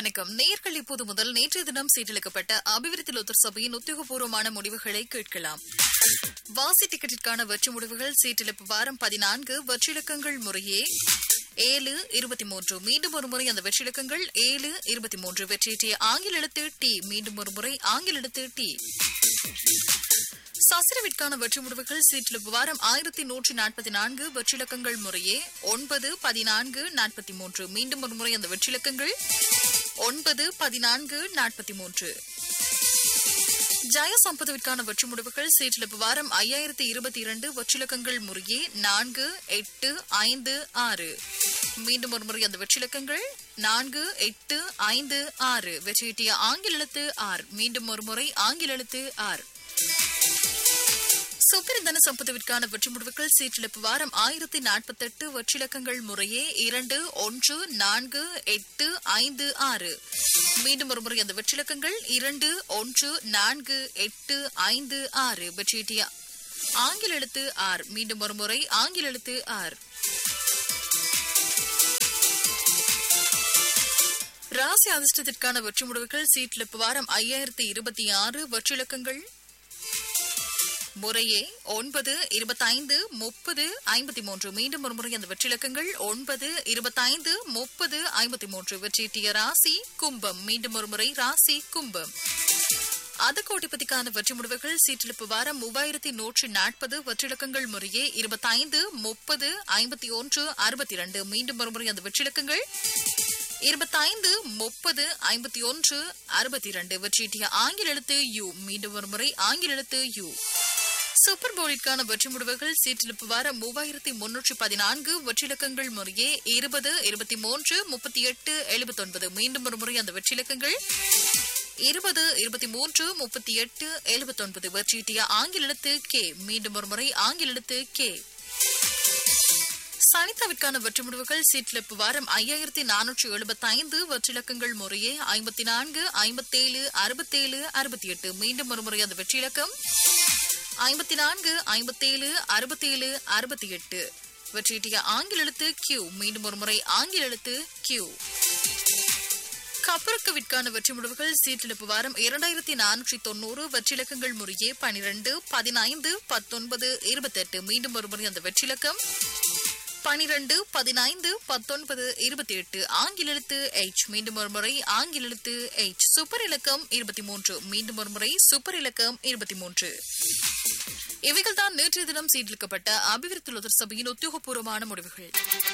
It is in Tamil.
வணக்கம் நேர்கள் இப்போது முதல் நேற்றைய தினம் சீட்டளிக்கப்பட்ட அபிவிருத்தி லோத்தர் சபையின் உத்தியோகபூர்வமான முடிவுகளை கேட்கலாம் வாசி டிக்கெட்டிற்கான வெற்றி முடிவுகள் சீட்டிழப்பு வாரம் பதினான்கு வெற்றிலக்கங்கள் முறையே ஏழு இருபத்தி மூன்று மீண்டும் ஒரு முறை அந்த வெற்றிலக்கங்கள் ஏழு இருபத்தி மூன்று வெற்றியீட்டிய ஆங்கில எழுத்து டி மீண்டும் ஒரு முறை ஆங்கில எழுத்து டி சசிரவிற்கான வெற்றி முடிவுகள் சீட்டில் வாரம் ஆயிரத்தி நூற்றி நாற்பத்தி நான்கு வெற்றிலக்கங்கள் முறையே ஒன்பது பதினான்கு நாற்பத்தி மூன்று மீண்டும் ஒரு முறை அந்த வெற்றிலக்கங்கள் ஒன்பது பதினான்கு நாற்பத்தி மூன்று ஜய சம்பதவிற்கான வெற்றி முடிவுகள் சீட்டில் வாரம் ஐயாயிரத்தி இருபத்தி இரண்டு வெற்றிலக்கங்கள் முறையே நான்கு எட்டு ஐந்து ஆறு மீண்டும் ஒரு முறை அந்த வெற்றிலக்கங்கள் நான்கு எட்டு ஐந்து ஆறு வெற்றியீட்டிய ஆங்கில எழுத்து ஆர் மீண்டும் ஒரு முறை ஆங்கில எழுத்து ஆர் சுப்பிரந்தன சம்பதவிற்கான வெற்றி முடிவுகள் சீட்டிழப்பு வாரம் ஆயிரத்தி நாற்பத்தி எட்டு வெற்றிலக்கங்கள் முறையே இரண்டு ஒன்று நான்கு எட்டு ஐந்து ஆறு மீண்டும் ஒரு முறை அந்த வெற்றிலக்கங்கள் இரண்டு ஒன்று நான்கு எட்டு ஐந்து ஆறு வெற்றியீட்டிய ஆங்கில எழுத்து ஆர் மீண்டும் ஒரு முறை ஆங்கில எழுத்து ஆர் ராசி அதிர்ஷ்டத்திற்கான வெற்றி முடிவுகள் சீட்டிழப்பு வாரம் ஐயாயிரத்தி இருபத்தி ஆறு வெற்றிலக்கங்கள் முறையே ஒன்பது இருபத்தைந்து முப்பது ஐம்பத்தி மூன்று மீண்டும் ஒரு முறை அந்த வெற்றிலக்கங்கள் ஒன்பது இருபத்தைந்து முப்பது ஐம்பத்தி மூன்று வெற்றிட்டிய ராசி கும்பம் மீண்டும் ஒரு முறை ராசி கும்பம் அதக்கோட்டிப்பதிக்கான வெற்றி முடிவுகள் சீட்டிழப்பு வாரம் மூவாயிரத்தி நூற்றி நாற்பது வெற்றிலக்கங்கள் முறையே இருபத்தைந்து முப்பது ஐம்பத்தி ஒன்று அறுபத்தி இரண்டு மீண்டும் ஒரு முறை அந்த வெற்றிலக்கங்கள் இருபத்தைந்து முப்பது ஐம்பத்தி ஒன்று அறுபத்தி இரண்டு வெற்றிட்டிய ஆங்கில எழுத்து யு மீண்டும் ஒரு முறை ஆங்கில எழுத்து யு சூப்பர் போலிற்கான வெற்றி முடிவுகள் சீட்டிழப்பு வாரம் மூவாயிரத்தி முன்னூற்றி பதினான்கு வெற்றிலக்கங்கள் முறையே இருபது இருபத்தி மூன்று முப்பத்தி எட்டு எழுபத்தி ஒன்பது மீண்டும் ஒரு முறை அந்த வெற்றிலக்கங்கள் இருபது இருபத்தி மூன்று முப்பத்தி எட்டு எழுபத்தி ஒன்பது வெற்றியிட்டிய ஆங்கில எழுத்து கே மீண்டும் ஒரு முறை ஆங்கில எழுத்து கே சனிதாவிற்கான வெற்றி முடிவுகள் சீட்டிழப்பு வாரம் ஐயாயிரத்தி நானூற்றி எழுபத்தி ஐந்து வெற்றிலக்கங்கள் முறையே ஐம்பத்தி நான்கு ஐம்பத்தேழு அறுபத்தேழு அறுபத்தி எட்டு மீண்டும் ஒரு முறை அந்த வெற்றிலக்கம் ஐம்பத்தி நான்கு ஐம்பத்தேழு அறுபத்தேழு அறுபத்தி எட்டு வெற்றியிட்டிய ஆங்கில எழுத்து கியூ மீண்டும் ஒரு முறை ஆங்கில எழுத்து கியூ கப்பருக்கவிற்கான வெற்றி முடிவுகள் சீட்டிழப்பு வாரம் இரண்டாயிரத்தி நானூற்றி தொண்ணூறு வெற்றிலக்கங்கள் முறையே பனிரெண்டு பதினைந்து பத்தொன்பது இருபத்தெட்டு மீண்டும் ஒரு முறை அந்த வெற்றிலக்கம் பனிரெண்டு பதினைந்து பத்தொன்பது இருபத்தி எட்டு ஆங்கில எழுத்து எச் மீண்டும் ஒரு முறை ஆங்கில எழுத்து எச் சூப்பர் இலக்கம் இருபத்தி மூன்று மீண்டும் ஒரு முறை சூப்பர் இலக்கம் இருபத்தி மூன்று இவைகள் தான் நேற்றைய தினம் சீட்டிலிக்கப்பட்ட அபிவிருத்தி சபையின் உத்தியோகபூர்வமான முடிவுகள்